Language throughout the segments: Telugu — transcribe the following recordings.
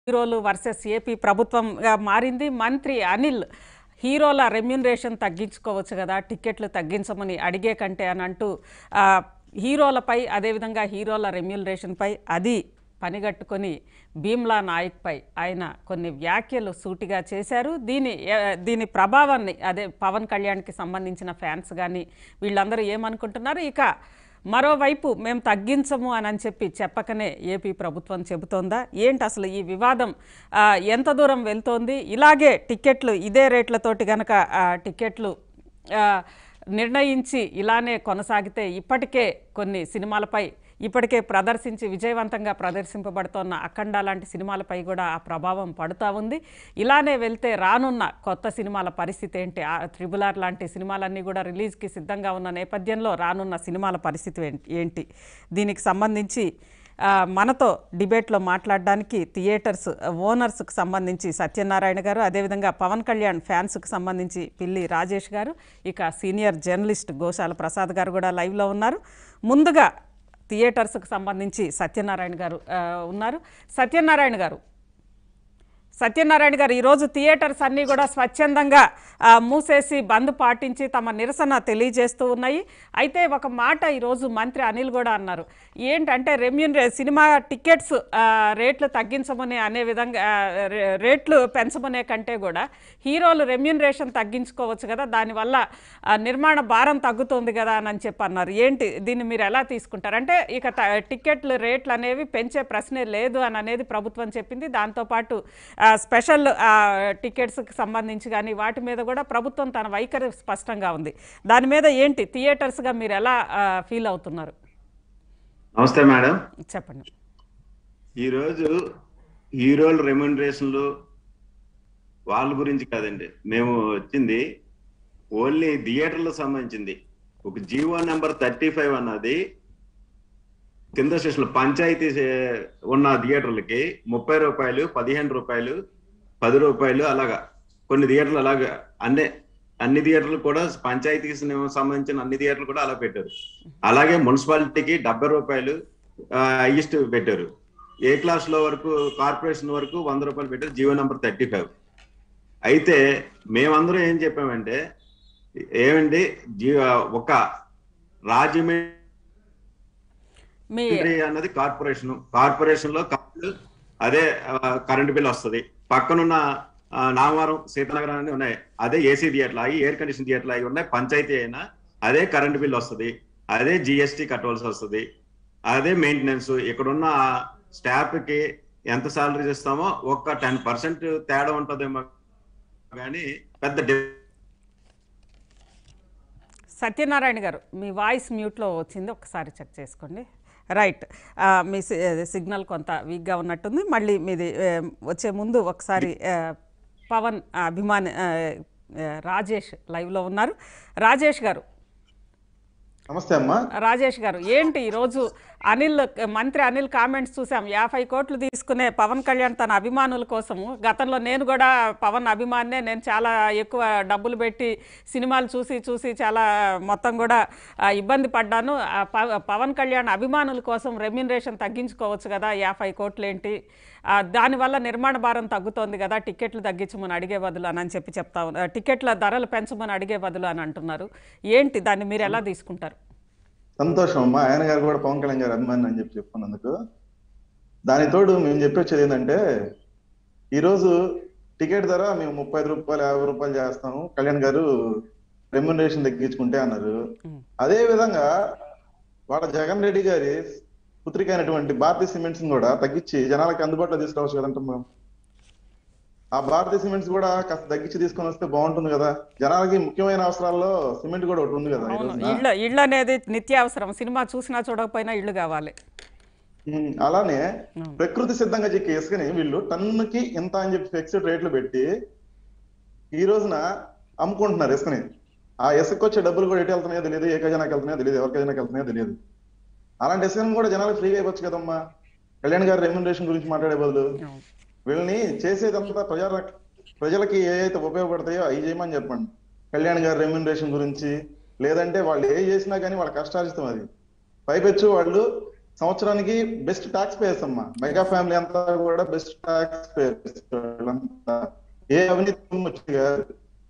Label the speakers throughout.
Speaker 1: హీరోలు వర్సెస్ ఏపీ ప్రభుత్వంగా మారింది మంత్రి అనిల్ హీరోల రెమ్యునరేషన్ తగ్గించుకోవచ్చు కదా టికెట్లు తగ్గించమని అడిగే కంటే అని అంటూ ఆ, హీరోలపై అదేవిధంగా హీరోల రెమ్యునరేషన్పై అది పనిగట్టుకొని భీమ్లా నాయక్పై ఆయన కొన్ని వ్యాఖ్యలు సూటిగా చేశారు దీని ఏ- దీని ప్రభావాన్ని అదే పవన్ కళ్యాణ్కి సంబంధించిన ఫ్యాన్స్ కానీ వీళ్ళందరూ ఏమనుకుంటున్నారు ఇక మరోవైపు మేము తగ్గించము అని అని చెప్పి చెప్పకనే ఏపీ ప్రభుత్వం చెబుతోందా ఏంటి అసలు ఈ వివాదం ఆ, ఎంత దూరం వెళ్తోంది ఇలాగే టికెట్లు ఇదే రేట్లతోటి గనక ఆ, టికెట్లు ఆ, నిర్ణయించి ఇలానే కొనసాగితే ఇప్పటికే కొన్ని సినిమాలపై ఇప్పటికే ప్రదర్శించి విజయవంతంగా ప్రదర్శింపబడుతోన్న అఖండ లాంటి సినిమాలపై కూడా ఆ ప్రభావం పడుతూ ఉంది ఇలానే వెళ్తే రానున్న కొత్త సినిమాల పరిస్థితి ఏంటి ఆ త్రిబుల్ ఆర్ లాంటి సినిమాలన్నీ కూడా రిలీజ్కి సిద్ధంగా ఉన్న నేపథ్యంలో రానున్న సినిమాల పరిస్థితి ఏం- ఏంటి దీనికి సంబంధించి ఆ, మనతో డిబేట్లో మాట్లాడడానికి థియేటర్స్ ఓనర్స్కి సంబంధించి సత్యనారాయణ గారు అదేవిధంగా పవన్ కళ్యాణ్ ఫ్యాన్స్కి సంబంధించి పిల్లి రాజేష్ గారు ఇక సీనియర్ జర్నలిస్ట్ గోశాల ప్రసాద్ గారు కూడా లైవ్లో ఉన్నారు ముందుగా థియేటర్స్కి సంబంధించి సత్యనారాయణ గారు ఆ, ఉన్నారు సత్యనారాయణ గారు సత్యనారాయణ గారు ఈరోజు థియేటర్స్ అన్నీ కూడా స్వచ్ఛందంగా ఆ, మూసేసి బంద్ పాటించి తమ నిరసన తెలియజేస్తూ ఉన్నాయి అయితే ఒక మాట ఈరోజు మంత్రి అనిల్ కూడా అన్నారు ఏంటంటే రెమ్యూనరే సినిమా టికెట్స్ ఆ, రేట్లు తగ్గించమని అనే విధంగా ఆ, రే- రేట్లు పెంచమనే కంటే కూడా హీరోలు రెమ్యూనరేషన్ తగ్గించుకోవచ్చు కదా దానివల్ల ఆ, నిర్మాణ భారం తగ్గుతుంది కదా అని చెప్పి అన్నారు ఏంటి దీన్ని మీరు ఎలా తీసుకుంటారు అంటే ఇక త- టికెట్లు రేట్లు అనేవి పెంచే ప్రశ్నే లేదు అని అనేది ప్రభుత్వం చెప్పింది దాంతోపాటు ఆ, స్పెషల్ ఆ, టికెట్స్కి సంబంధించి కానీ వాటి మీద కూడా ప్రభుత్వం తన వైఖరి స్పష్టంగా ఉంది దాని మీద ఏంటి థియేటర్స్గా మీరు ఎలా ఆ, ఫీల్ అవుతున్నారు
Speaker 2: నమస్తే మేడం
Speaker 1: చెప్పండి
Speaker 2: ఈరోజు హీరోల రెమ్యునరేషన్లు వాళ్ళ గురించి కాదండి మేము వచ్చింది ఓన్లీ థియేటర్లకు సంబంధించింది ఒక జీవో నెంబర్ థర్టీ ఫైవ్ అన్నది కింద స్టేషన్లో పంచాయతీ సే- ఉన్న థియేటర్లకి ముప్పై రూపాయలు పదిహేను రూపాయలు పది రూపాయలు అలాగా కొన్ని థియేటర్లు అలాగా అన్ని అన్ని థియేటర్లు కూడా పంచాయతీకి సంబంధించిన అన్ని థియేటర్లు కూడా అలా పెట్టారు అలాగే మున్సిపాలిటీకి డెబ్బై రూపాయలు హైయెస్ట్ పెట్టారు ఏ క్లాస్ లో వరకు కార్పొరేషన్ వరకు వంద రూపాయలు పెట్టారు జియో నెంబర్ థర్టీ ఫైవ్ అయితే మేమందరం ఏం చెప్పామంటే ఏమండి జియో ఒక రాజమండ్రి
Speaker 1: మీ
Speaker 2: అన్నది కార్పొరేషన్ కార్పొరేషన్ లో కరెంటు అదే కరెంట్ బిల్ వస్తుంది పక్కనున్న ఆ, నామవరం సీతానగరం అని ఉన్నాయి అదే ఏసీ థియేటర్లు అవి ఎయిర్ కండిషన్ థియేటర్లు అవి ఉన్నాయి పంచాయతీ అయినా అదే కరెంట్ బిల్ వస్తుంది అదే జిఎస్టీ కట్టవలసి వస్తుంది అదే మెయింటెనెన్స్ ఇక్కడున్న స్టాఫ్ కి ఎంత సాలరీస్ ఇస్తామో ఒక్క టెన్ పర్సెంట్ తేడా ఉంటుందేమో కానీ పెద్ద డి-
Speaker 1: సత్యనారాయణ గారు మీ వాయిస్ మ్యూట్లో వచ్చింది ఒకసారి చెక్ చేసుకోండి రైట్ ఆ, మీ సి- సిగ్నల్ కొంత వీక్గా ఉన్నట్టుంది మళ్ళీ మీది ఏ, వచ్చే ముందు ఒకసారి ఆ, పవన్ అభిమాని ఆ, ఆ, రాజేష్ లైవ్లో ఉన్నారు రాజేష్ గారు
Speaker 3: నమస్తే అమ్మా
Speaker 1: రాజేష్ గారు ఏంటి ఈరోజు అనిల్ మంత్రి అనిల్ కామెంట్స్ చూసాం యాభై కోట్లు తీసుకునే పవన్ కళ్యాణ్ తన అభిమానుల కోసము గతంలో నేను కూడా పవన్ అభిమానినే నేను చాలా ఎక్కువ డబ్బులు పెట్టి సినిమాలు చూసి చూసి చాలా మొత్తం కూడా ఆ, ఇబ్బంది పడ్డాను ఆ, ప- పవన్ కళ్యాణ్ అభిమానుల కోసం రెమ్యునరేషన్ తగ్గించుకోవచ్చు కదా యాభై కోట్లు ఏంటి ఆ, దానివల్ల నిర్మాణ భారం తగ్గుతోంది కదా టికెట్లు తగ్గించమని అడిగే బదులు అని అని చెప్పి చెప్తా ఉన్నా- టికెట్ల ధరలు పెంచమని అడిగే బదులు అని అంటున్నారు ఏంటి దాన్ని మీరు ఎలా తీసుకుంటారు
Speaker 3: సంతోషం అమ్మా ఆయన గారు కూడా పవన్ కళ్యాణ్ గారు అభిమాని అని చెప్పి చెప్పుకున్నందుకు దాని తోడు మేము చెప్పొచ్చేది ఏంటంటే ఈరోజు టికెట్ ధర మేము ముప్పై ఐదు రూపాయలు యాభై రూపాయలు చేస్తాము కళ్యాణ్ గారు రెమ్యునరేషన్ తగ్గించుకుంటే అన్నారు
Speaker 1: ఉమ్.
Speaker 3: అదే విధంగా వాళ్ళ జగన్ రెడ్డి గారి పుత్రిక అయినటువంటి భారతీయ సిమెంట్స్ కూడా తగ్గించి జనాలకి అందుబాటులో తీసుకురావచ్చు కదంటాం మనం ఆ భారతీయ సిమెంట్స్ కూడా కాస్త తగ్గించి తీసుకొని వస్తే బాగుంటుంది కదా జనాలకి ముఖ్యమైన అవసరాల్లో సిమెంట్ కూడా ఒకటి ఉంది కదా ఈ
Speaker 1: అవును
Speaker 3: రోజున.
Speaker 1: ఇళ్ళు ఇళ్ళు అనేది నిత్యావసరం సినిమా చూసినా చూడకపోయినా ఇల్లు కావాలి
Speaker 3: ఉమ్, అలానే
Speaker 1: అవును.
Speaker 3: ప్రకృతి సిద్ధంగా చెక్కే ఇసుకని వీళ్ళు టన్నుకి ఇంత అని చెప్పి ఫిక్స్డ్ రేట్లు పెట్టి ఈ రోజున అమ్ముకుంటున్నారు ఇసుకని ఆ ఇసుక వచ్చే డబ్బులు కూడా ఎటు వెళ్తున్నాయో తెలియదు ఏ ఖజానాకి వెళ్తున్నాయో తెలియదు ఎవరి ఖజానాకి వెళ్తున్నాయో తెలియదు అలాంటి ఇసుకను కూడా జనాలకు ఫ్రీగా ఇవ్వచ్చు కదమ్మా కళ్యాణ్ గారి రెమ్యునరేషన్ గురించి మాట్లాడే బదులు
Speaker 1: అవును.
Speaker 3: వీళ్ళని చేసేదంతా ప్రజా ప్రజలకి ఏ అయితే ఉపయోగపడతాయో అవి చేయమని చెప్పండి కళ్యాణ్ గారి రెమ్యునరేషన్ గురించి లేదంటే వాళ్ళు ఏ చేసినా కానీ వాళ్ళ కష్టార్జితం అది పైపెచ్చు వాళ్ళు సంవత్సరానికి బెస్ట్ ట్యాక్స్ పేయర్స్ అమ్మా మెగా ఫ్యామిలీ అంతా కూడా బెస్ట్ ట్యాక్స్ పేయర్స్ వీళ్ళంతా ఏ అవినీతి వచ్చి గారు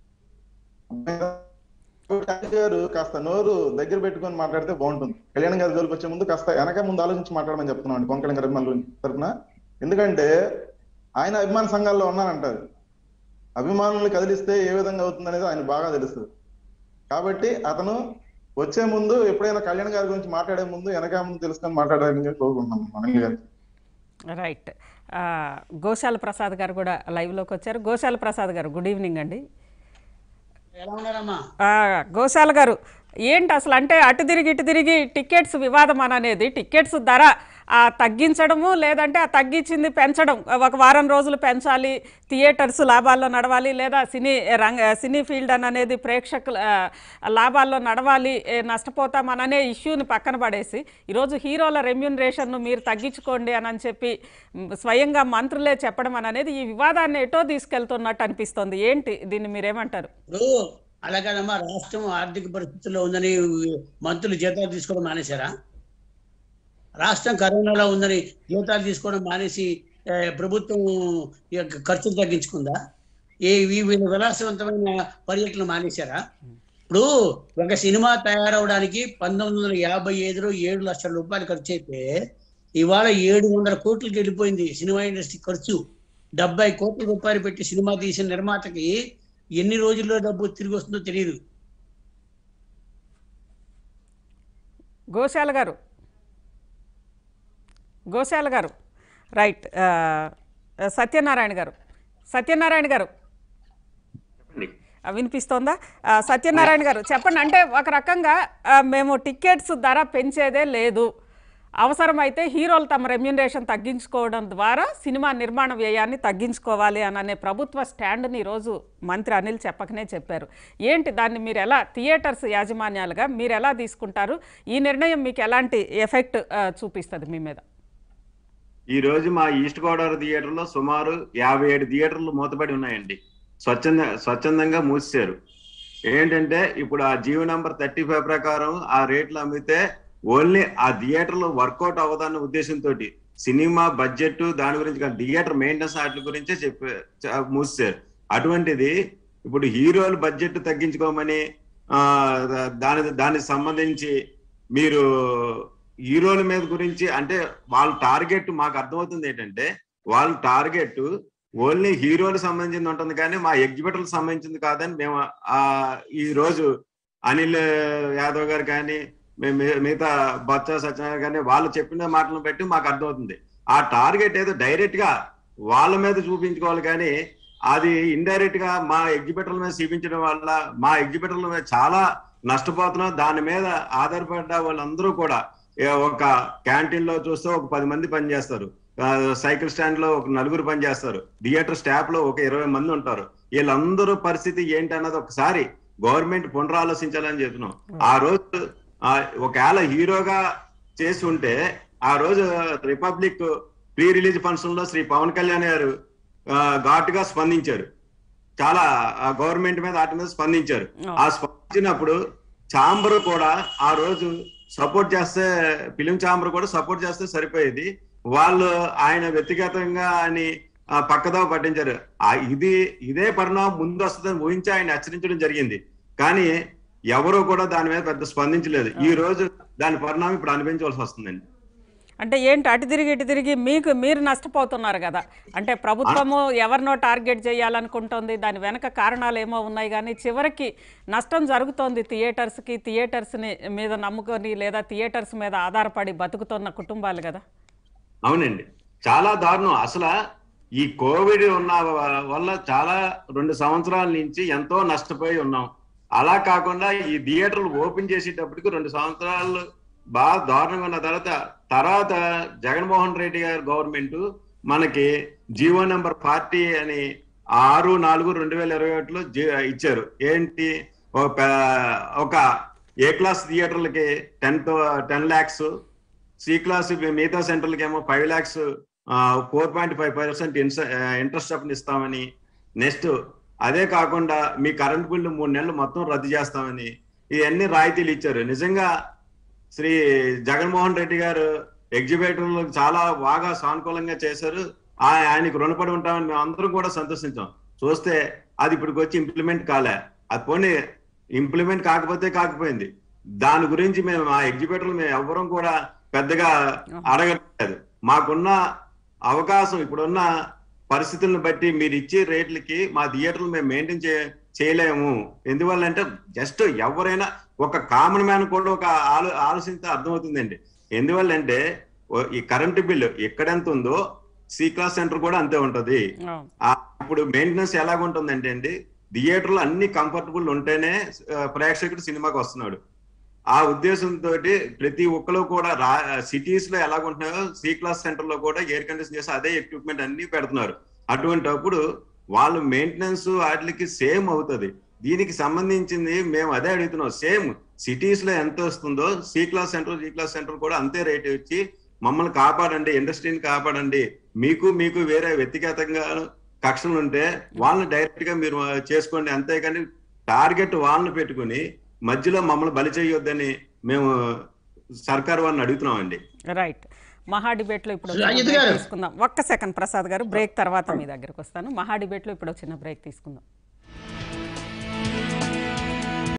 Speaker 3: గారు కాస్త నోరు దగ్గర పెట్టుకొని మాట్లాడితే బాగుంటుంది కళ్యాణ్ గారి జోలికి వచ్చే ముందు కాస్త వెనక ముందు ఆలోచించి మాట్లాడమని చెప్తున్నాం అండి పవన్ కళ్యాణ్ గారి అభిమానుల తరపున ఎందుకంటే ఆయన అభిమాన సంఘాల్లో ఉన్నానంటారు అభిమానుల్ని కదిలిస్తే ఏ విధంగా అవుతుంది అనేది ఆయన బాగా తెలుస్తుంది కాబట్టి అతను వచ్చే ముందు ఎప్పుడైనా కళ్యాణ్ గారి గురించి మాట్లాడే ముందు వెనక ముందు తెలుసుకొని మాట్లాడాలని చెప్పి కోరుకుంటున్నాం మనం గారు
Speaker 1: రైట్ ఆ, గోశాల ప్రసాద్ గారు కూడా లైవ్లోకి వచ్చారు గోశాల ప్రసాద్ గారు గుడ్ ఈవినింగ్ అండి
Speaker 4: ఎలా ఉన్నారమ్మా
Speaker 1: ఆ, గోశాల గారు ఏంటి అసలు అంటే అటు తిరిగి ఇటు తిరిగి టికెట్స్ వివాదం అని అనేది టికెట్స్ ధర ఆ, తగ్గించడము లేదంటే ఆ తగ్గించింది పెంచడం ఒక వారం రోజులు పెంచాలి థియేటర్స్ లాభాల్లో నడవాలి లేదా సినీ రంగ సినీ ఫీల్డ్ అని అనేది ప్రేక్షకుల ఆ, లాభాల్లో నడవాలి ఏ, నష్టపోతామననే ఇష్యూని పక్కన పడేసి ఈరోజు హీరోల రెమ్యూనరేషన్ను మీరు తగ్గించుకోండి అని అని చెప్పి మ్, స్వయంగా మంత్రులే చెప్పడం అని అనేది ఈ వివాదాన్ని ఎటో తీసుకెళ్తున్నట్టు అనిపిస్తోంది ఏంటి దీన్ని మీరేమంటారు
Speaker 4: ఇప్పుడు అలాగేనమ్మా రాష్ట్రం ఆర్థిక పరిస్థితుల్లో ఉందని మంత్రులు జీతాలు తీసుకోవడం మానేశారా రాష్ట్రం కరోనాలో ఉందని జీతాలు తీసుకోవడం మానేసి ఏ, ప్రభుత్వం ఈ యొక్క ఖర్చులు తగ్గించుకుందా ఏ ఈ వీళ్ళ విలాసవంతమైన పర్యటనలు మానేశారా ఇప్పుడు ఒక సినిమా తయారవడానికి పంతొమ్మిది వందల యాభై ఐదులో ఏడు లక్షల రూపాయలు ఖర్చు అయితే ఇవాళ ఏడు వందల కోట్లకి వెళ్ళిపోయింది సినిమా ఇండస్ట్రీ ఖర్చు డెబ్బై కోట్ల రూపాయలు పెట్టి సినిమా తీసిన నిర్మాతకి ఎన్ని రోజుల్లో డబ్బు తిరిగి వస్తుందో తెలియదు
Speaker 1: గోశాల గారు గోశాల గారు రైట్ ఆ, సత్యనారాయణ గారు సత్యనారాయణ గారు
Speaker 2: చెప్పండి
Speaker 1: ఆ, వినిపిస్తోందా ఆ, సత్యనారాయణ గారు చెప్పండి అంటే ఒక రకంగా ఆ, మేము టికెట్స్ ధర పెంచేదే లేదు అవసరమైతే హీరోలు తమ రెమ్యూనరేషన్ తగ్గించుకోవడం ద్వారా సినిమా నిర్మాణ వ్యయాన్ని తగ్గించుకోవాలి అని అనే ప్రభుత్వ స్టాండ్ని ఈరోజు మంత్రి అనిల్ చెప్పకనే చెప్పారు ఏంటి దాన్ని మీరు ఎలా థియేటర్స్ యాజమాన్యాలుగా మీరు ఎలా తీసుకుంటారు ఈ నిర్ణయం మీకు ఎలాంటి ఎఫెక్ట్ చూపిస్తుంది మీ మీద
Speaker 2: ఈ రోజు మా ఈస్ట్ గోదావరి థియేటర్లో సుమారు యాభై ఏడు థియేటర్లు మూతపడి ఉన్నాయండి స్వచ్ఛంద స్వచ్ఛందంగా మూసేశారు ఏంటంటే ఇప్పుడు ఆ జీవో నంబర్ థర్టీ ఫైవ్ ప్రకారం ఆ రేట్లు అమ్మితే ఓన్లీ ఆ థియేటర్లో వర్కౌట్ అవ్వదన్న ఉద్దేశంతో సినిమా బడ్జెట్ దాని గురించి కాదు థియేటర్ మెయింటెనెన్స్ వాటి గురించే చెప్పి చ- మూసేశారు అటువంటిది ఇప్పుడు హీరోలు బడ్జెట్ తగ్గించుకోమని ఆ దాని దానికి సంబంధించి మీరు హీరోల మీద గురించి అంటే వాళ్ళ టార్గెట్ మాకు అర్థమవుతుంది ఏంటంటే వాళ్ళ టార్గెట్ ఓన్లీ హీరోలకు సంబంధించింది ఉంటుంది కానీ మా ఎగ్జిబిటర్లకు సంబంధించింది కాదని మేము ఆ ఈ రోజు అనిల్ యాదవ్ గారు కానీ మేము మి- మిగతా బొత్స సత్యనారాయణ కానీ వాళ్ళు చెప్పిన మాటలను బట్టి మాకు అర్థమవుతుంది ఆ టార్గెట్ ఏదో డైరెక్ట్ గా వాళ్ళ మీద చూపించుకోవాలి కానీ అది ఇండైరెక్ట్ గా మా ఎగ్జిబిటర్ల మీద చూపించడం వల్ల మా ఎగ్జిబిటర్ల మీద చాలా నష్టపోతున్నాం దాని మీద ఆధారపడ్డ వాళ్ళందరూ కూడా ఏ ఒక క్యాంటీన్ లో చూస్తే ఒక పది మంది పనిచేస్తారు ఆ, సైకిల్ స్టాండ్ లో ఒక నలుగురు పనిచేస్తారు థియేటర్ స్టాఫ్ లో ఒక ఇరవై మంది ఉంటారు వీళ్ళందరూ పరిస్థితి ఏంటి అన్నది ఒకసారి గవర్నమెంట్ పునరాలోచించాలని చెప్తున్నాం ఆ రోజు ఆ, ఒకవేళ హీరోగా చేసి ఉంటే ఆ రోజు రిపబ్లిక్ ప్రీ రిలీజ్ ఫంక్షన్ లో శ్రీ పవన్ కళ్యాణ్ గారు ఆ, ఘాటుగా స్పందించారు చాలా గవర్నమెంట్ మీద వాటి మీద స్పందించారు ఆ స్పందించినప్పుడు ఛాంబర్ కూడా ఆ రోజు సపోర్ట్ చేస్తే ఫిలిం ఛాంబర్ కూడా సపోర్ట్ చేస్తే సరిపోయేది వాళ్ళు ఆయన వ్యక్తిగతంగా అని ఆ, పక్కదావ పట్టించారు ఆ ఇది ఇదే పరిణామం ముందు వస్తుందని ఊహించి ఆయన హెచ్చరించడం జరిగింది కానీ ఎవరు కూడా దాని మీద పెద్ద స్పందించలేదు ఈ రోజు దాని పరిణామం ఇప్పుడు అనిపించవలసి వస్తుందండి
Speaker 1: అంటే ఏంటి అటు తిరిగి ఇటు తిరిగి మీకు మీరు నష్టపోతున్నారు కదా అంటే ప్రభుత్వము ఎవరినో టార్గెట్ చేయాలనుకుంటోంది దాని వెనక కారణాలు ఏమో ఉన్నాయి కానీ చివరికి నష్టం జరుగుతోంది థియేటర్స్కి థియేటర్స్ని మీద నమ్ముకొని లేదా థియేటర్స్ మీద ఆధారపడి బతుకుతున్న కుటుంబాలు కదా
Speaker 2: అవునండి చాలా దారుణం అసలు ఈ కోవిడ్ ఉన్న వల్ల చాలా రెండు సంవత్సరాల నుంచి ఎంతో నష్టపోయి ఉన్నాం అలా కాకుండా ఈ థియేటర్లు ఓపెన్ చేసేటప్పటికి రెండు సంవత్సరాలు బాగా దారుణంగా ఉన్న తర్వాత తర్వాత జగన్మోహన్ రెడ్డి గారి గవర్నమెంట్ మనకి జీవో నెంబర్ ఫార్టీ అని ఆరు నాలుగు రెండు వేల ఇరవై ఒకటిలో జీ- ఇచ్చారు ఏంటి ఒక ప- ఒక ఏ క్లాస్ థియేటర్లకి ten ten lakhs C class మిగతా సెంటర్లకి ఏమో five lakhs four point five percent interest అప్ని ఇస్తామని నెక్స్ట్ అదే కాకుండా మీ కరెంట్ బిల్లు మూడు నెలలు మొత్తం రద్దు చేస్తామని ఇవన్నీ రాయితీలు ఇచ్చారు నిజంగా శ్రీ జగన్మోహన్ రెడ్డి గారు ఎగ్జిబిటర్లు చాలా బాగా సానుకూలంగా చేశారు ఆ- ఆయనకు రుణపడి ఉంటామని మేము అందరం కూడా సంతోషించాం చూస్తే అది ఇప్పటికి వచ్చి ఇంప్లిమెంట్ కాలే అది పోనీ ఇంప్లిమెంట్ కాకపోతే కాకపోయింది దాని గురించి మేము ఆ ఎగ్జిబిటర్లు మేము ఎవ్వరం కూడా పెద్దగా అడగట్లేదు మాకున్న అవకాశం ఇప్పుడున్న పరిస్థితులను బట్టి మీరు ఇచ్చే రేట్లకి మా థియేటర్లు మేము మెయింటైన్ చే చేయలేము ఎందువల్ల అంటే జస్ట్ ఎవరైనా ఒక కామన్ మ్యాన్ కూడా ఒక ఆలో ఆలోచిస్తే అర్థమవుతుందండి ఎందువల్ల అంటే ఓ- ఈ కరెంటు బిల్లు ఎక్కడెంత ఉందో సి క్లాస్ సెంటర్ కూడా అంతే ఉంటది
Speaker 1: అవును.
Speaker 2: ఆ ఇప్పుడు మెయింటెనెన్స్ ఎలాగుంటుందంటే అండి థియేటర్లు అన్ని కంఫర్టబుల్ ఉంటేనే ఆ, ప్రేక్షకుడు సినిమాకి వస్తున్నాడు ఆ ఉద్దేశంతో ప్రతి ఒక్కరు కూడా రా సిటీస్ లో ఎలాగుంటున్నాయో సి క్లాస్ సెంటర్ లో కూడా ఎయిర్ కండిషన్ చేసి అదే ఎక్విప్మెంట్ అన్ని పెడుతున్నారు అటువంటి అప్పుడు వాళ్ళు మెయింటెనెన్స్ వాటికి సేమ్ అవుతుంది దీనికి సంబంధించింది మేము అదే అడుగుతున్నాం సేమ్ సిటీస్ లో ఎంత వస్తుందో C class centre G class centre కూడా అంతే రేట్ ఇచ్చి మమ్మల్ని కాపాడండి ఇండస్ట్రీని కాపాడండి మీకు మీకు వేరే వ్యక్తిగతంగా కక్షలు ఉంటే వాళ్ళని డైరెక్ట్ గా మీరు చేసుకోండి అంతేగాని టార్గెట్ వాళ్ళని పెట్టుకుని మధ్యలో మమ్మల్ని బలి చేయొద్దని మేము సర్కార్ వారిని అడుగుతున్నామండి
Speaker 1: రైట్ మహా డిబేట్లో ఇప్పుడు ఒక
Speaker 4: రాజిత్
Speaker 1: break
Speaker 4: గారు.
Speaker 1: తీసుకుందాం ఒక్క సెకండ్ ప్రసాద్ గారు బ్రేక్ తర్వాత మీ దగ్గరకు వస్తాను మహా డిబేట్లో ఇప్పుడు ఒక చిన్న బ్రేక్ తీసుకుందాం